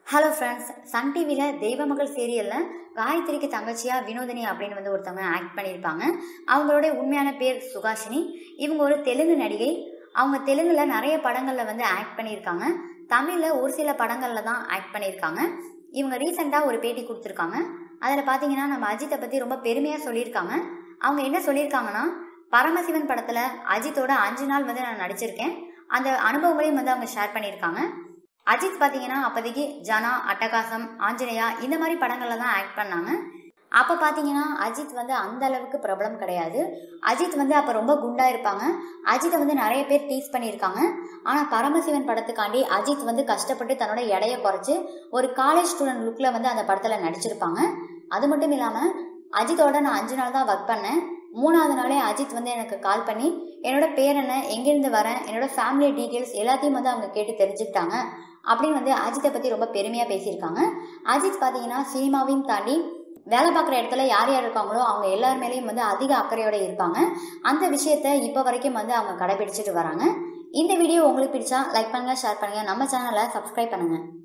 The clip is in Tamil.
ஹலோ ஃப்ரெண்ட்ஸ் சன் டிவியில் தெய்வமகள் சீரியலில் காயத்ரிக்கு தங்கச்சியாக வினோதினி அப்படின்னு வந்து ஒருத்தவங்க ஆக்ட் பண்ணியிருப்பாங்க அவங்களுடைய உண்மையான பேர் சுகாஷினி இவங்க ஒரு தெலுங்கு நடிகை அவங்க தெலுங்கில் நிறைய படங்களில் வந்து ஆக்ட் பண்ணியிருக்காங்க தமிழில் ஒரு சில படங்களில் தான் ஆக்ட் பண்ணியிருக்காங்க இவங்க ரீசெண்டாக ஒரு பேட்டி கொடுத்துருக்காங்க அதில் பார்த்தீங்கன்னா நம்ம அஜித்தை பற்றி ரொம்ப பெருமையாக சொல்லியிருக்காங்க அவங்க என்ன சொல்லியிருக்காங்கன்னா பரமசிவன் படத்தில் அஜித்தோட அஞ்சு நாள் வந்து நான் நடிச்சிருக்கேன் அந்த அனுபவங்களையும் வந்து அவங்க ஷேர் பண்ணியிருக்காங்க அஜித் பார்த்தீங்கன்னா அப்போதைக்கு ஜனா அட்டகாசம் ஆஞ்சநேயா இந்த மாதிரி படங்கள்ல தான் ஆக்ட் பண்ணாங்க அப்போ பார்த்தீங்கன்னா அஜித் வந்து அந்த அளவுக்கு பிரபலம் கிடையாது அஜித் வந்து அப்போ ரொம்ப குண்டா இருப்பாங்க அஜித்தை வந்து நிறைய பேர் டீஸ் பண்ணியிருக்காங்க ஆனால் பரமசிவன் படத்துக்காண்டி அஜித் வந்து கஷ்டப்பட்டு தன்னோட எடையை குறைச்சி ஒரு காலேஜ் ஸ்டூடெண்ட் லுக்கில் வந்து அந்த படத்தில் நடிச்சிருப்பாங்க அது மட்டும் இல்லாமல் அஜித்தோட நான் அஞ்சு நாள் தான் ஒர்க் பண்ணேன் மூணாவது நாளே அஜித் வந்து எனக்கு கால் பண்ணி என்னோட பேர் என்ன எங்கேருந்து வரேன் என்னோட ஃபேமிலி டீட்டெயில்ஸ் எல்லாத்தையும் வந்து அவங்க கேட்டு தெரிஞ்சுக்கிட்டாங்க அப்படின்னு வந்து அஜித்தை பற்றி ரொம்ப பெருமையாக பேசியிருக்காங்க அஜித் பார்த்தீங்கன்னா சினிமாவையும் தாண்டி வேலை பார்க்குற இடத்துல யார் யார் இருக்காங்களோ அவங்க எல்லார் மேலேயும் வந்து அதிக அக்கறையோட இருப்பாங்க அந்த விஷயத்த இப்போ வரைக்கும் வந்து அவங்க கடைபிடிச்சிட்டு வராங்க இந்த வீடியோ உங்களுக்கு பிடிச்சா லைக் பண்ணுங்கள் ஷேர் பண்ணுங்கள் நம்ம சேனலை சப்ஸ்கிரைப் பண்ணுங்கள்